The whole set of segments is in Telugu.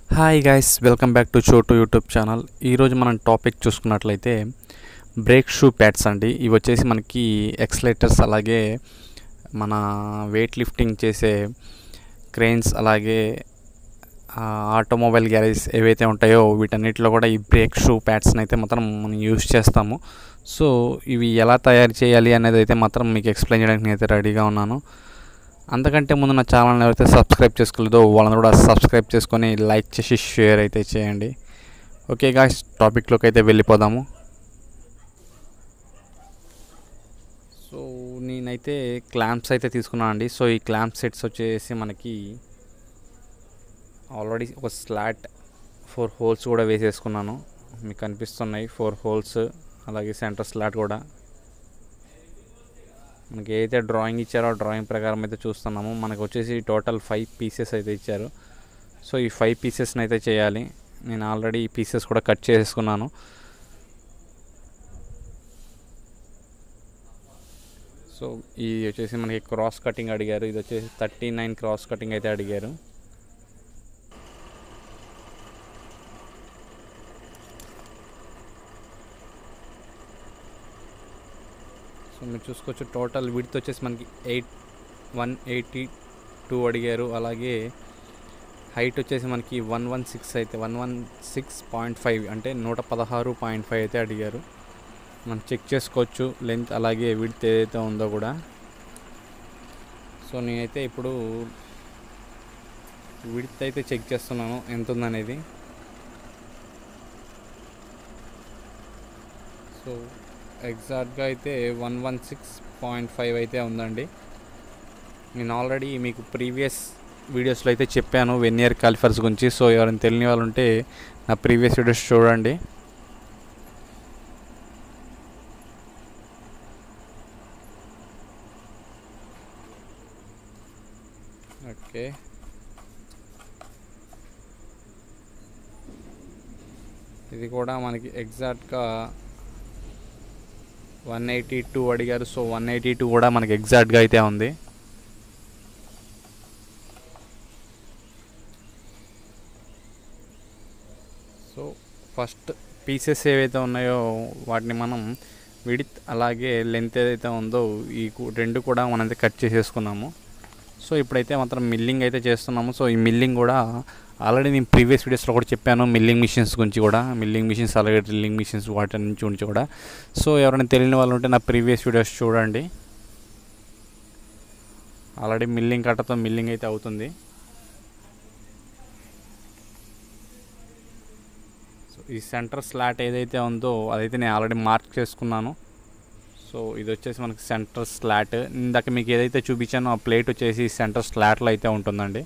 Hi guys welcome back to Chotu YouTube channel ఈరోజు మనం టాపిక్ చూసుకున్నట్లయితే బ్రేక్ షూ ప్యాడ్స్ అండి ఇవి వచ్చేసి మనకి ఎక్సలేటర్స్ అలాగే మన వెయిట్ లిఫ్టింగ్ చేసే క్రెయిన్స్ అలాగే ఆటోమొబైల్ గ్యారేజ్ ఏవైతే ఉంటాయో వీటన్నిటిలో కూడా ఈ బ్రేక్ షూ ప్యాడ్స్ని అయితే మాత్రం మనం యూజ్ చేస్తాము సో ఇవి ఎలా తయారు చేయాలి అనేది అయితే మాత్రం మీకు ఎక్స్ప్లెయిన్ చేయడానికి నేనైతే రెడీగా ఉన్నాను అంతకంటే ముందు నా ఛానల్ని ఎవరైతే సబ్స్క్రైబ్ చేసుకోలేదో వాళ్ళని కూడా సబ్స్క్రైబ్ చేసుకొని లైక్ చేసి షేర్ అయితే చేయండి ఓకే గాయస్ టాపిక్లోకి అయితే వెళ్ళిపోదాము సో నేనైతే క్లాంప్స్ అయితే తీసుకున్నాను అండి సో ఈ క్లాంప్ సెట్స్ వచ్చేసి మనకి ఆల్రెడీ ఒక స్లాట్ ఫోర్ హోల్స్ కూడా వేసేసుకున్నాను మీకు కనిపిస్తున్నాయి ఫోర్ హోల్స్ అలాగే సెంటర్ స్లాట్ కూడా మనకి ఏదైతే డ్రాయింగ్ ఇచ్చారో ఆ డ్రాయింగ్ ప్రకారం అయితే చూస్తున్నాము మనకు వచ్చేసి టోటల్ ఫైవ్ పీసెస్ అయితే ఇచ్చారు సో ఈ ఫైవ్ పీసెస్ని అయితే చేయాలి నేను ఆల్రెడీ ఈ పీసెస్ కూడా కట్ చేసుకున్నాను సో ఇది వచ్చేసి మనకి క్రాస్ కటింగ్ అడిగారు ఇది వచ్చేసి థర్టీ నైన్ క్రాస్ కటింగ్ అయితే అడిగారు సో మీరు చూసుకోవచ్చు టోటల్ విడ్త్ వచ్చేసి మనకి ఎయిట్ వన్ ఎయిటీ టూ అడిగారు అలాగే హైట్ వచ్చేసి మనకి వన్ వన్ సిక్స్ అయితే one one six point five అంటే నూట పదహారు పాయింట్ ఫైవ్ అయితే అడిగారు మనం చెక్ చేసుకోవచ్చు లెంత్ అలాగే విడ్త్ ఏదైతే ఉందో కూడా సో నేనైతే ఇప్పుడు విడ్త్ అయితే చెక్ చేస్తున్నాను ఎంత ఉందనేది సో ఎగ్జాక్ట్గా అయితే one one six point five అయితే ఉందండి నేను ఆల్రెడీ మీకు ప్రీవియస్ వీడియోస్లో అయితే చెప్పాను వెన్ ఇయర్ కాలిఫర్స్ గురించి సో ఎవరైనా తెలియని వాళ్ళు ఉంటే నా ప్రీవియస్ వీడియోస్ చూడండి ఓకే ఇది కూడా మనకి ఎగ్జాక్ట్గా వన్ ఎయిటీ టూ అడిగారు సో వన్ ఎయిటీ టూ కూడా మనకి ఎగ్జాక్ట్గా అయితే ఉంది సో ఫస్ట్ పీసెస్ ఏవైతే ఉన్నాయో వాటిని మనం విడిత్ అలాగే లెంత్ ఏదైతే ఉందో ఈ కు- రెండు కూడా మనమైతే కట్ చేసేసుకున్నాము సో ఇప్పుడైతే మాత్రం మిల్లింగ్ అయితే చేస్తున్నాము సో ఈ మిల్లింగ్ కూడా ఆల్రెడీ నేను ప్రీవియస్ వీడియోస్లో కూడా చెప్పాను మిల్లింగ్ మిషన్స్ గురించి కూడా మిల్లింగ్ మిషన్స్ అలాగే డ్రిల్లింగ్ మిషన్స్ వాటి నుంచి గురించి కూడా సో ఎవరైనా తెలియని వాళ్ళు ఉంటే నా ప్రీవియస్ వీడియోస్ చూడండి ఆల్రెడీ మిల్లింగ్ కట్టతో మిల్లింగ్ అయితే అవుతుంది సో ఈ సెంటర్ స్లాట్ ఏదైతే ఉందో అదైతే నేను ఆల్రెడీ మార్క్ చేసుకున్నాను సో ఇది వచ్చేసి మనకి సెంటర్ స్లాట్ ఇందాక మీకు ఏదైతే చూపించానో ఆ ప్లేట్ వచ్చేసి సెంటర్ స్లాట్లో అయితే ఉంటుందండి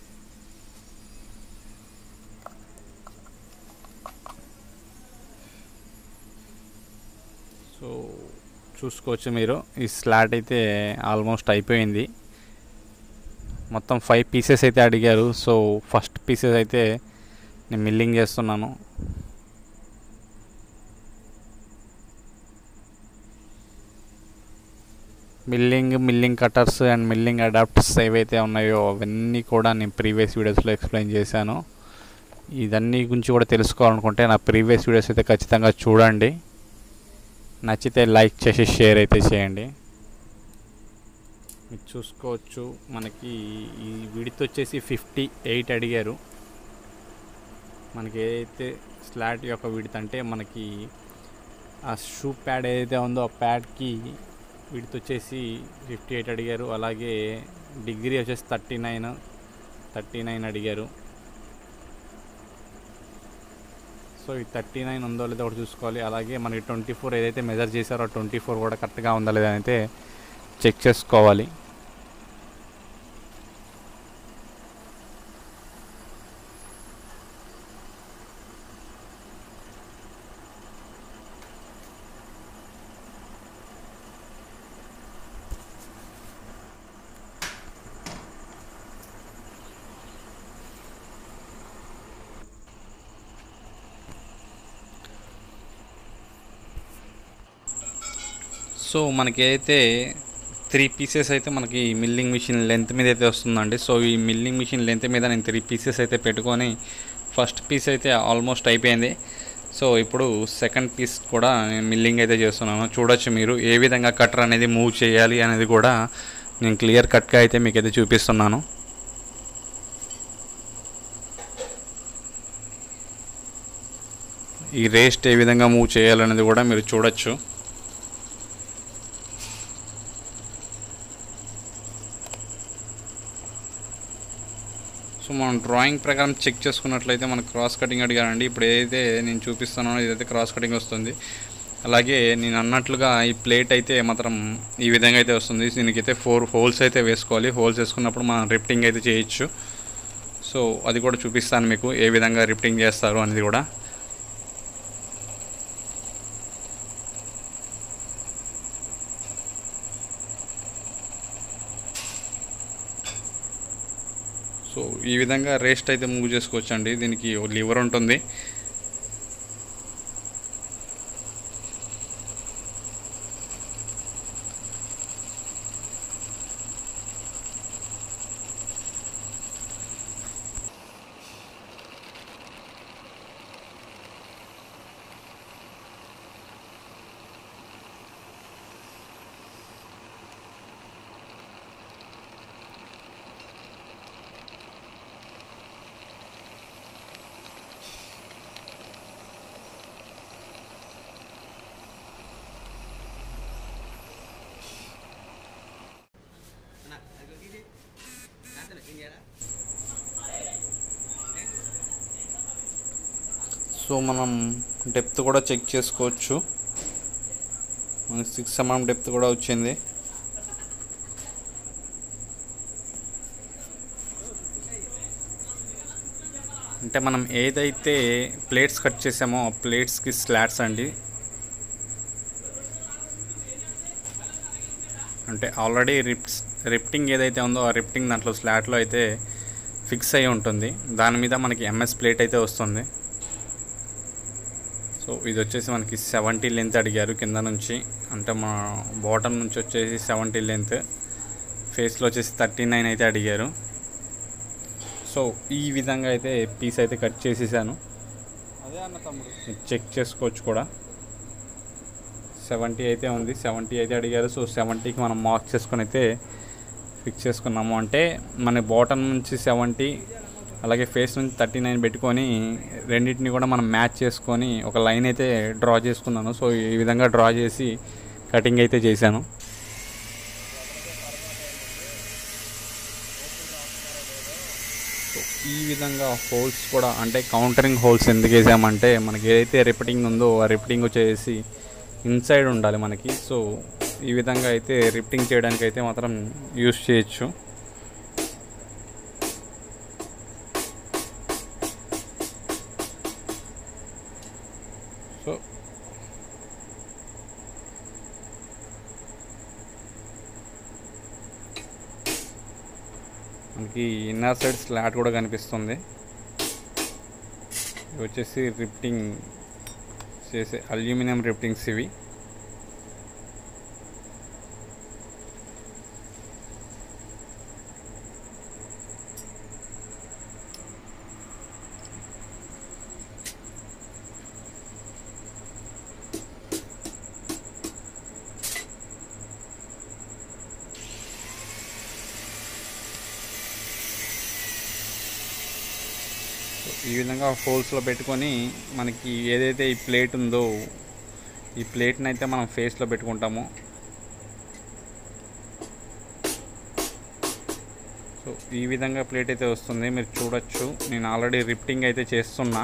సో చూసుకోవచ్చు మీరు ఈ స్లాట్ అయితే ఆల్మోస్ట్ అయిపోయింది మొత్తం ఫైవ్ పీసెస్ అయితే అడిగారు సో ఫస్ట్ పీసెస్ అయితే నేను మిల్లింగ్ చేస్తున్నాను milling milling cutters and milling adapters ఏవైతే ఉన్నాయో అవన్నీ కూడా నేను ప్రీవియస్ వీడియోస్లో ఎక్స్ప్లెయిన్ చేశాను ఇదన్నీ గురించి కూడా తెలుసుకోవాలనుకుంటే నా ప్రీవియస్ వీడియోస్ అయితే ఖచ్చితంగా చూడండి నచ్చితే లైక్ చేసి షేర్ అయితే చేయండి మీరు చూసుకోవచ్చు మనకి ఈ విడిత్ వచ్చేసి ఫిఫ్టీ ఎయిట్ అడిగారు మనకి ఏదైతే స్లాట్ యొక్క విడిత్ అంటే మనకి ఆ షూ ప్యాడ్ ఏదైతే ఉందో ఆ ప్యాడ్కి విడిత్ వచ్చేసి ఫిఫ్టీ ఎయిట్ అడిగారు అలాగే డిగ్రీ వచ్చేసి థర్టీ నైన్ థర్టీ నైన్ అడిగారు సో ఈ థర్టీ నైన్ ఉందో లేదో ఒకటి చూసుకోవాలి అలాగే మనకి ట్వంటీ ఫోర్ ఏదైతే మెజర్ చేశారో ట్వంటీ ఫోర్ కూడా కరెక్ట్గా ఉందా లేదా అయితే చెక్ చేసుకోవాలి సో మనకి అయితే త్రీ పీసెస్ అయితే మనకి మిల్లింగ్ మిషన్ లెంత్ మీద అయితే వస్తుందండి సో ఈ మిల్లింగ్ మిషన్ లెంత్ మీద నేను త్రీ పీసెస్ అయితే పెట్టుకొని ఫస్ట్ పీస్ అయితే ఆల్మోస్ట్ అయిపోయింది సో ఇప్పుడు సెకండ్ పీస్ కూడా నేను మిల్లింగ్ అయితే చేస్తున్నాను చూడొచ్చు మీరు ఏ విధంగా కట్టర్ అనేది మూవ్ చేయాలి అనేది కూడా నేను క్లియర్ కట్గా అయితే మీకు అయితే చూపిస్తున్నాను ఈ రేస్ట్ ఏ విధంగా మూవ్ చేయాలనేది కూడా మీరు చూడొచ్చు సో మనం డ్రాయింగ్ ప్రకారం చెక్ చేసుకున్నట్లయితే మనకు క్రాస్ కటింగ్ అడిగారండి ఇప్పుడు ఏదైతే నేను చూపిస్తున్నానో ఇదైతే క్రాస్ కటింగ్ వస్తుంది అలాగే నేను అన్నట్లుగా ఈ ప్లేట్ అయితే మాత్రం ఈ విధంగా అయితే వస్తుంది దీనికైతే ఫోర్ హోల్స్ అయితే వేసుకోవాలి హోల్స్ వేసుకున్నప్పుడు మనం రిఫ్టింగ్ అయితే చేయొచ్చు సో అది కూడా చూపిస్తాను మీకు ఏ విధంగా రిఫ్టింగ్ చేస్తారు అనేది కూడా సో ఈ విధంగా రేస్ట్ అయితే మూవ్ చేసుకోవచ్చు అండి దీనికి లివర్ ఉంటుంది సో మనం డెప్త్ కూడా చెక్ చేసుకోవచ్చు మనకి సిక్స్ ఎంఎం డెప్త్ కూడా వచ్చింది అంటే మనం ఏదైతే ప్లేట్స్ కట్ చేసామో ఆ ప్లేట్స్కి స్లాట్స్ అండి అంటే ఆల్రెడీ రిప్స్ రిఫ్టింగ్ ఏదైతే ఉందో ఆ రిఫ్టింగ్ దాంట్లో స్లాట్లో అయితే ఫిక్స్ అయి ఉంటుంది దాని మీద మనకి ఎంఎస్ ప్లేట్ అయితే వస్తుంది సో ఇది వచ్చేసి మనకి సెవెంటీ లెంత్ అడిగారు కింద నుంచి అంటే మా బాటమ్ నుంచి వచ్చేసి సెవెంటీ లెంత్ ఫేస్లో వచ్చేసి థర్టీ నైన్ అయితే అడిగారు సో ఈ విధంగా అయితే పీస్ అయితే కట్ చేసేసాను అదే అన్న తమ్ముడు చెక్ చేసుకోవచ్చు కూడా సెవెంటీ అయితే ఉంది సెవెంటీ అయితే అడిగారు సో సెవెంటీకి మనం మార్క్ చేసుకొని అయితే ఫిక్స్ చేసుకున్నాము అంటే మన బాటమ్ నుంచి సెవెంటీ అలాగే ఫేస్ నుంచి థర్టీ నైన్ పెట్టుకొని రెండింటిని కూడా మనం మ్యాచ్ చేసుకొని ఒక లైన్ అయితే డ్రా చేసుకున్నాను సో ఈ విధంగా డ్రా చేసి కటింగ్ అయితే చేశాను సో ఈ విధంగా హోల్స్ కూడా అంటే కౌంటరింగ్ హోల్స్ ఎందుకు వేసామంటే మనకి ఏదైతే రిపీటింగ్ ఉందో ఆ రిపీటింగ్ వచ్చేసి ఇన్సైడ్ ఉండాలి మనకి సో ఈ విధంగా అయితే రిఫ్టింగ్ చేయడానికి అయితే మాత్రం యూస్ చేయొచ్చు సో మనకి ఇన్నర్ సైడ్ స్లాట్ కూడా కనిపిస్తుంది ఇవి వచ్చేసి రిఫ్టింగ్ చేసే అల్యూమినియం రిఫ్టింగ్స్ ఇవి ఈ విధంగా హోల్స్లో పెట్టుకొని మనకి ఏదైతే ఈ ప్లేట్ ఉందో ఈ ప్లేట్ని అయితే మనం ఫేస్లో పెట్టుకుంటాము సో ఈ విధంగా ప్లేట్ అయితే వస్తుంది మీరు చూడొచ్చు నేను ఆల్రెడీ రిఫ్టింగ్ అయితే చేస్తున్నా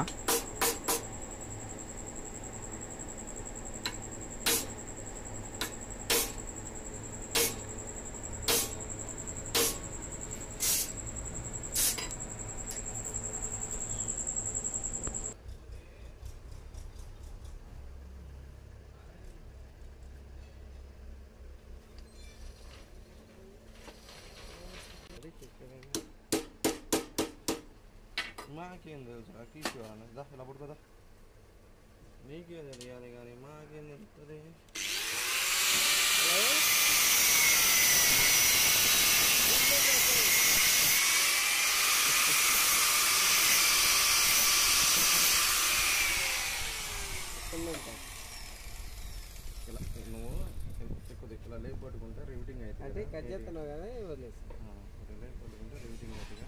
మాకేం తెలుసు రా తీసుకోవాలి దా ఇలా పడుకోదా నీకేం తెలియాలి కానీ మాకేం తెలుస్తుంది ఉందంట ఇలా నువ్వు ఎక్కువ ఇలా లేపు పట్టుకుంటే రివిటింగ్ అవుతుంది అంటే కదా, కట్ ఇది. చేస్తున్నావు కదా వదిలేసి ఆ, ఇలా లేపు పట్టుకుంటే రివిటింగ్ అవుతుందిగా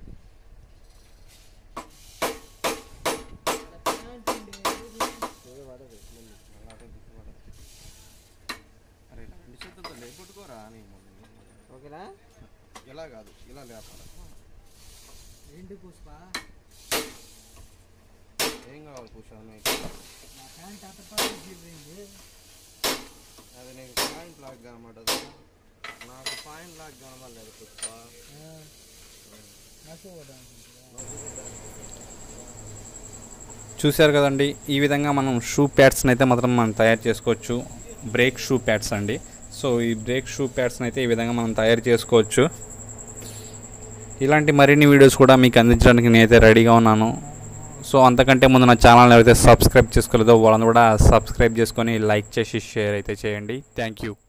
ఏదో పడదు ముందు. మళ్ళీ అదే దిక్కు పడదు. అరే ఇలా రెండు చేతులతో లేపు పట్టుకోరా నీ ముందు. ఓకేనా ఇలా కాదు ఇలా లేపాలి ఏంటి పుష్ప ఏం కావాలి కూర్చో నీకు నా ప్యాంట్ అట్టపాటు పోయింది అది నీకు పాయింట్ లాగ్ కనబడదు నాకు పాయింట్ లాగ్ కనబడలేదు పుష్ప చూశారు కదండి ఈ విధంగా మనం షూ ప్యాడ్స్ని అయితే మాత్రం మనం తయారు చేసుకోవచ్చు బ్రేక్ షూ ప్యాడ్స్ అండి సో ఈ బ్రేక్ షూ ప్యాడ్స్ని అయితే ఈ విధంగా మనం తయారు చేసుకోవచ్చు ఇలాంటి మరిన్ని వీడియోస్ కూడా మీకు అందించడానికి నేనైతే రెడీగా ఉన్నాను సో అంతకంటే ముందు నా ఛానల్ ఎవరైతే సబ్స్క్రైబ్ చేసుకోలేదో వాళ్ళని కూడా సబ్స్క్రైబ్ చేసుకొని లైక్ చేసి షేర్ అయితే చేయండి థ్యాంక్ యూ